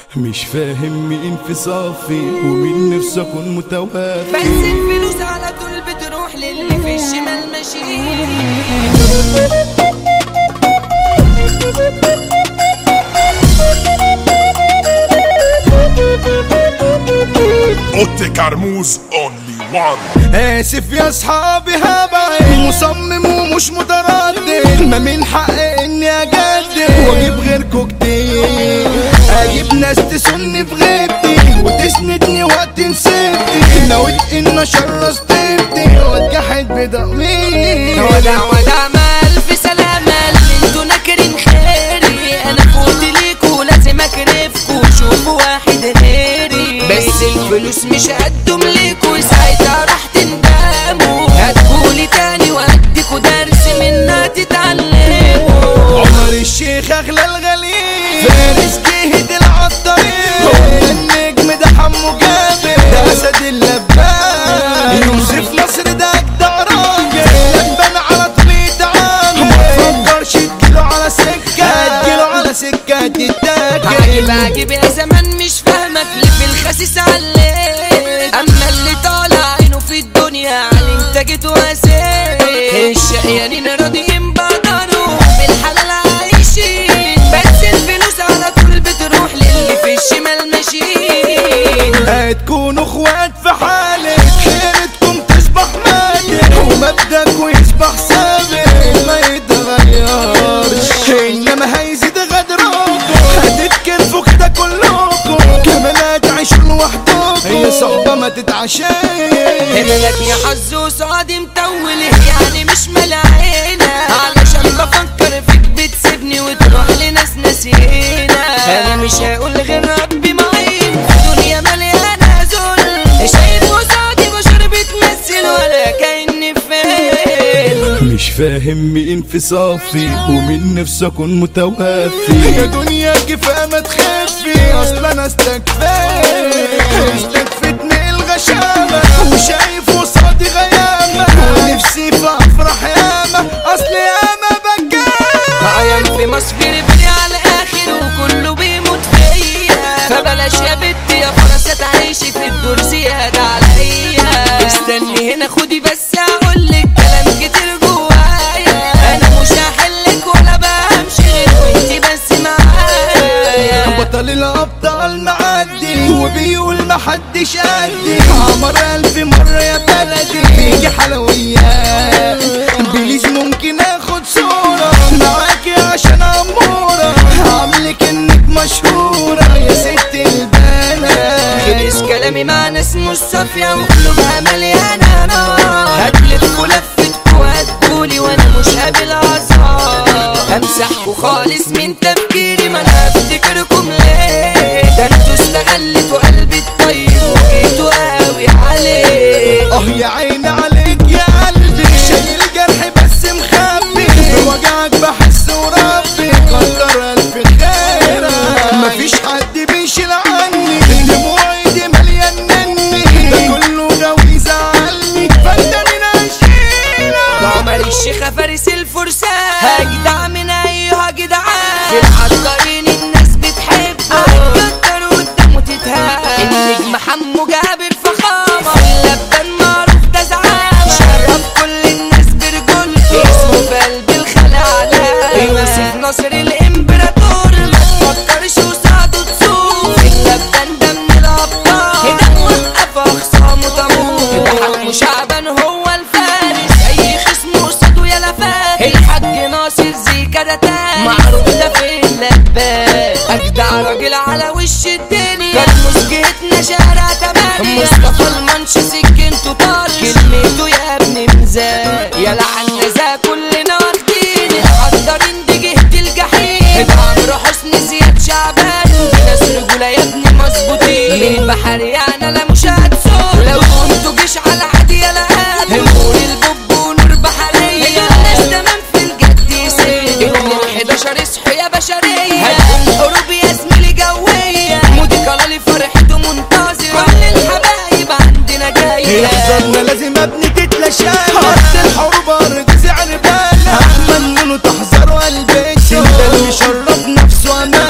مش فاهم مين في صفي ومين نفسي اكون متوفي بس الفلوس على طول بتروح للي في الشمال ماشيين اوتي كرموز اونلي وان اسف يا اصحابي هبعد مصمم ومش متردد ما من حقي اني اجدد واجيب غيركوا كتير اجيب ناس تسني في غيبتي وتسندني وقت نسيبتي نويت ان اشرس طيبتي واتجحد بضميري ودع ودع ما الف سلامة اللي انتوا ناكرين خيري انا فوت ليكوا لازم اكرفكوا شوفوا واحد غيري بس الفلوس مش هدوم ليكوا ساعتها راح تندموا هتقولي تاني واديكوا درس منها تتعلموا عمر الشيخ اغلى الغليل فارس جهد العطارين هو النجم ده حمو جابر ده اسد اللبان يوسف نصر ده اجدع راجل لبان على طريقة عامل ما تفكرش تجيله على سكة تجيله على سكة تتاكل عجيب عجيب يا زمان مش فاهمك ليه في الخسيس عليك اما اللي طالع عينه في الدنيا على انتاجت واسيك الشقيانين راضيين بقدروا بالحلال عايشين بس الفلوس على طول بتروح للي في الشمال ماشيين هتكونوا اخوات في حالك خيرتكم تصبح مالك ومبدأكوا يصبح ثابت ما يتغيرش انما هيزيد غدركم هتتكلفوا كده كلكم كمان هتعيشوا لوحدكم هي صحبة ما تتعشاش هناك يا حظ وصادي متول يعني مش ملاعينا علشان بفكر فيك بتسيبني وتروح لناس ناسينا انا مش هقول غير ربي معين الدنيا مليانه ذل شايف قصادي بشر بتمثل ولا كاني فين مش فاهم مين في صفي ومين نفسي اكون متوفي يا دنيا كفايه ما تخفي اصلا انا استكفيت استكفتني الغشامه وشايف قصادي غيامه ونفسي في افرح ياما اصل ياما بكام عيان في مصر بني على الاخر وكله بيموت فيا فبلاش يا بنتي يا فرصة تعيشي في الدور زيادة عليا استني هنا خدي بس هقولك كلام كتير جوايا انا مش هحلك ولا بمشي غير وانتي بس معايا بطل الابطال معدي وبيقول محدش قدي عمر الف مرة يا بلدي بيجي حلويات بليز ممكن اخد صورة معاكي عشان امورة هعملك انك مشهورة يا ست البلد خلص كلامي مع ناس مش صافية وقلوبها مليانة نار هتلف ولفت وهتقولي وانا مش قابل اعذار امسحكوا خالص من تفكيري ما انا افتكركم ليه ده انتوا استغلتوا قلبي الطيب وجيتوا قوي عليه اه يا عيني عليك يا قلبي شايل جرح بس مخبي بوجعك بحس وربي قدر الف خيرك مفيش حد بيشيل عني دموعي دي مليان مني ده كله غاوي يزعلني فانت مين اشيلك عمر الشيخة فارس الفرسان هجدع من ايها جدعان في العطارين الناس بتحبه هتكتر قدامه تتهان النجم حمو جابر فخامة اللبان معروف ده زعامة شرف كل الناس برجولته اسمه في قلب الخلق علامة يوسف ناصر الامبراطور ما تفكرش قصاده تسوق اللبان ده من الابطال هنا موقف اخصامه تموت ده حمو شعبان هو الفارس اي خصم قصاده يلا فارس الحاج ناصر زيكا ده تاني معروف ده في اللبان اجدع راجل على وش الدنيا كان مسجتنا شارع تمانية مصطفى المنش سكنته طار كلمته يا ابن مزاج يا لعنا ذا كلنا واخدين الحضرين دي جهة الجحيم ده عمرو حسني زياد شعبان دي ناس رجولة يا ابني مظبوطين من البحر يعني لا مش هتسوق لو كنتوا جيش على عادي يا لقاد نور البوب ونور بحرية الناس تمام في الجد يسير ال 11 اصحوا يا بشرية هتكون حروب يا زميلي جوية مودي كلالي فرحته منتظرة كل الحبايب عندنا جاية يحضرنا لازم ابني تتلاشى حط الحروب ارض زعل بالك احمد منه تحذر قلبك انت اللي شرف نفسه امان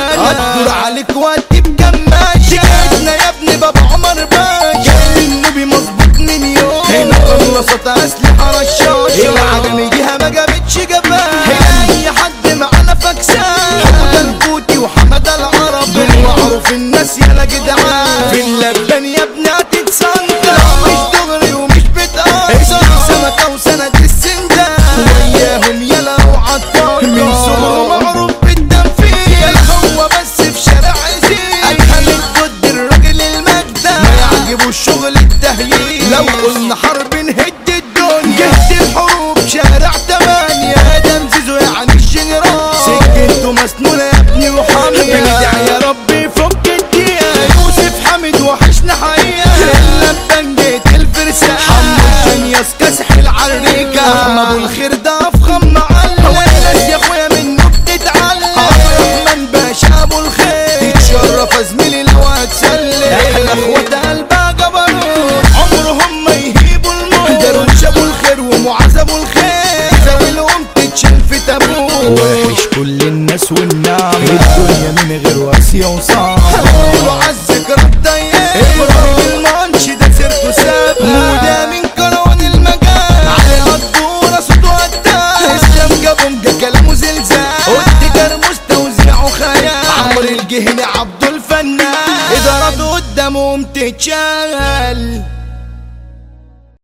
يلا جدعان في اللبان يا ابني هتتصنطر مش دغري ومش بتقطع سمكة وسند السندان وياهم يلا وعطار من صغره معروف بالتنفيذ هو بس في شارع عزيز أجهل ضد الراجل المجدة ما يعجبه الشغل التهييل لو قلنا حرب نهد الدنيا جهد الحروب شارع تمانية ادم زيزو يعني الجنرال سكته مسنونة يا ابني وحامية بندعي يا رب يفك الدقيقة يوسف حمد وحشنا حقيقة اللبان جيت الفرسان حمو الجنياس كاسح العريكة احمد ابو الخير ده افخم معلم هو الناس يا اخويا منه بتتعلم عبد الرحمن باشا ابو الخير يتشرف زميلي لو هتسلم احنا اخوات قلبها جبروت عمرهم ما يهيبوا الموت درويش ابو الخير ومعاذ ابو الخير زاوي الام تتشال في تابوت وحش كل الناس والنعم الدنيا من غير واسية وصعب وعلى الذكرى الضيقة ابراهيم المانش ده سيرته سابقة وده من كروان المجال على الدورة صوته قدام اسلام جابهم جا كلامه زلزال قلت كرموس توزيعه خيال عمرو الجهني عبد الفنان ادارته قدامهم تتشال